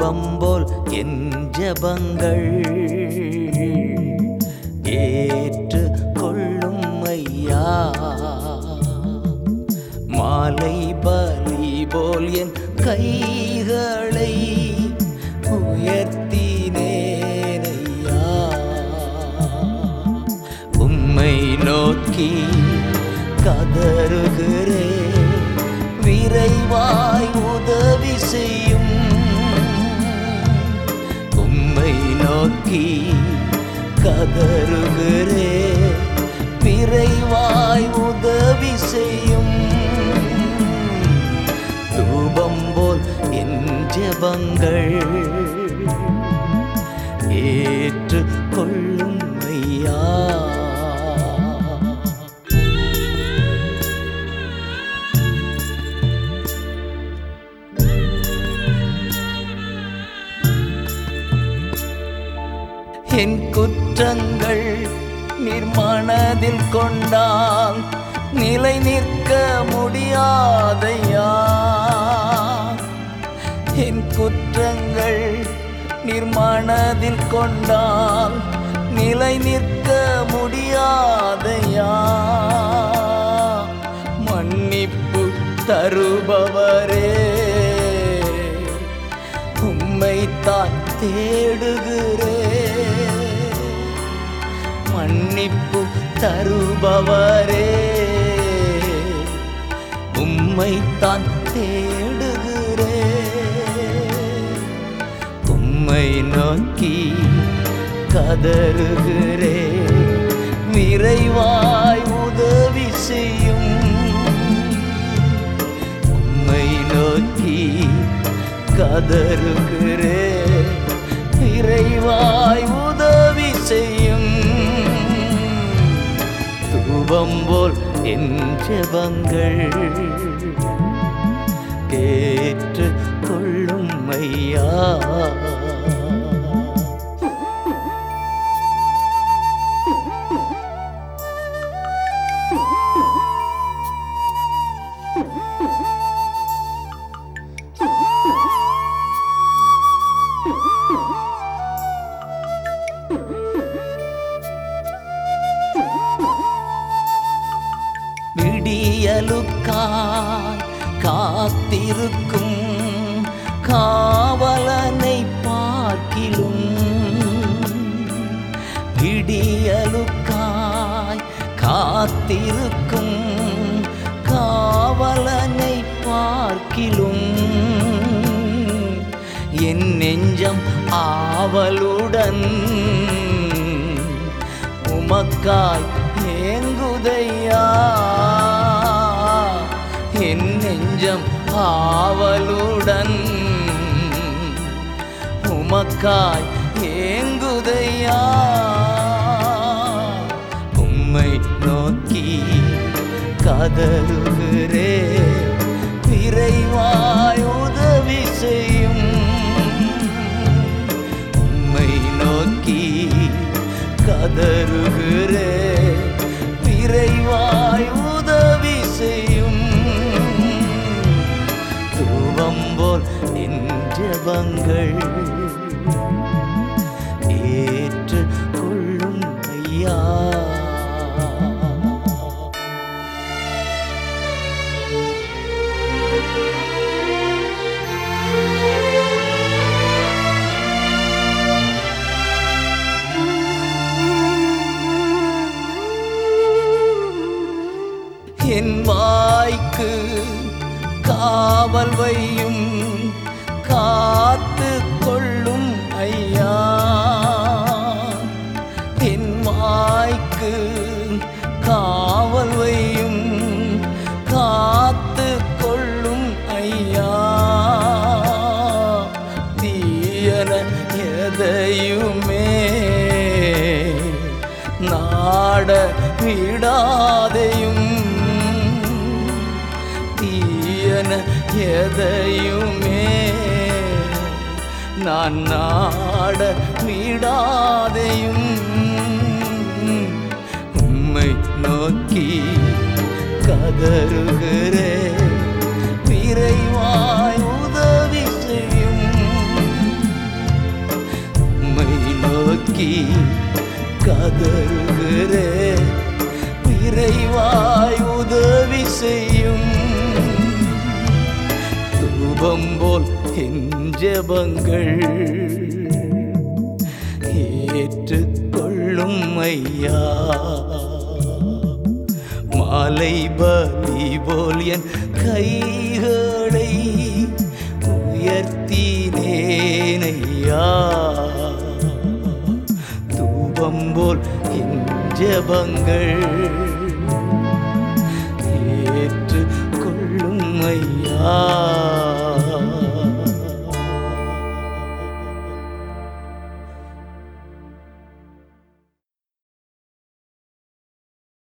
தூபம்போல் என் ஜபங்கள் ஏற்று கொள்ளும் ஐயா மாலை பலி போல் என் கைகளை உயர்த்தினேனையா உம்மை நோக்கி கதறுகிறே விரைவாய் உதவி செய்யும் உம்மை நோக்கி கதறுகிறே விரைவாய் உதவி செய்யும் தூபம் போல் என் ஜெபங்கள் ஏற்று கொள்ளும் ஐயா என் குற்றங்கள் நிர்மனதில் கொண்டால் நிலை நிற்க முடியாதையா என் குற்றங்கள் நிர்மனதில் கொண்டால் நிலை நிற்க முடியாதையா மன்னிப்பு தருபவரே உம்மைத்தான் தேடுகிறே மன்னிப்பு தருபவரே உம்மைத்தான் தேடுகிறே உம்மை நோக்கி கதறுகிறே விரைவாய் உதவி செய்யும் உம்மை நோக்கி கதறுகிறே விரைவாய் உதவி செய்யும் தூபம் போல் என் ஜெபங்கள் ஏற்று கொள்ளும் ஐயா விடியலுக்காய் காத்திருக்கும் காவலனை பார்க்கிலும் விடியலுக்காய் காத்திருக்கும் காவலனை பார்க்கிலும் என் நெஞ்சம் ஆவலுடன் உமக்காய் ஏங்குதையா என் நெஞ்சம் ஆவலுடன் உமக்காய் ஏங்குதையா உம்மை நோக்கி கதறுகிறே விரைவாய் உதவி செய்யும் உம்மை நோக்கி கதறுகிறே விரைவாய் உதவி செய்யும் தூவம் போல் என் ஜெபங்கள் ஏற்று கொள்ளும் ஐயா என் வாய்க்கு காவல் வையும் காத்து கொள்ளும் ஐயா என் வாய்க்கு காவல் வையும் காத்து கொள்ளும் ஐயா தீயன எதையுமே நாட விடாதையும் தீயன எதையுமே நான் நாட விடாதையும் உம்மை நோக்கி கதறுகிறே விரைவாய் உதவி செய்யும் நோக்கி கதறுகிறே விரைவாய் உதவி செய்யும் தூபம் போல் என் ஜெபங்கள் ஏற்றுக்கொள்ளும் ஐயா மாலை பலி போல் என் கைகளை உயர்த்தினேனையா தூபம் போல் என் ஜெபங்கள் ஏற்றுக்கொள்ளும் ஐயா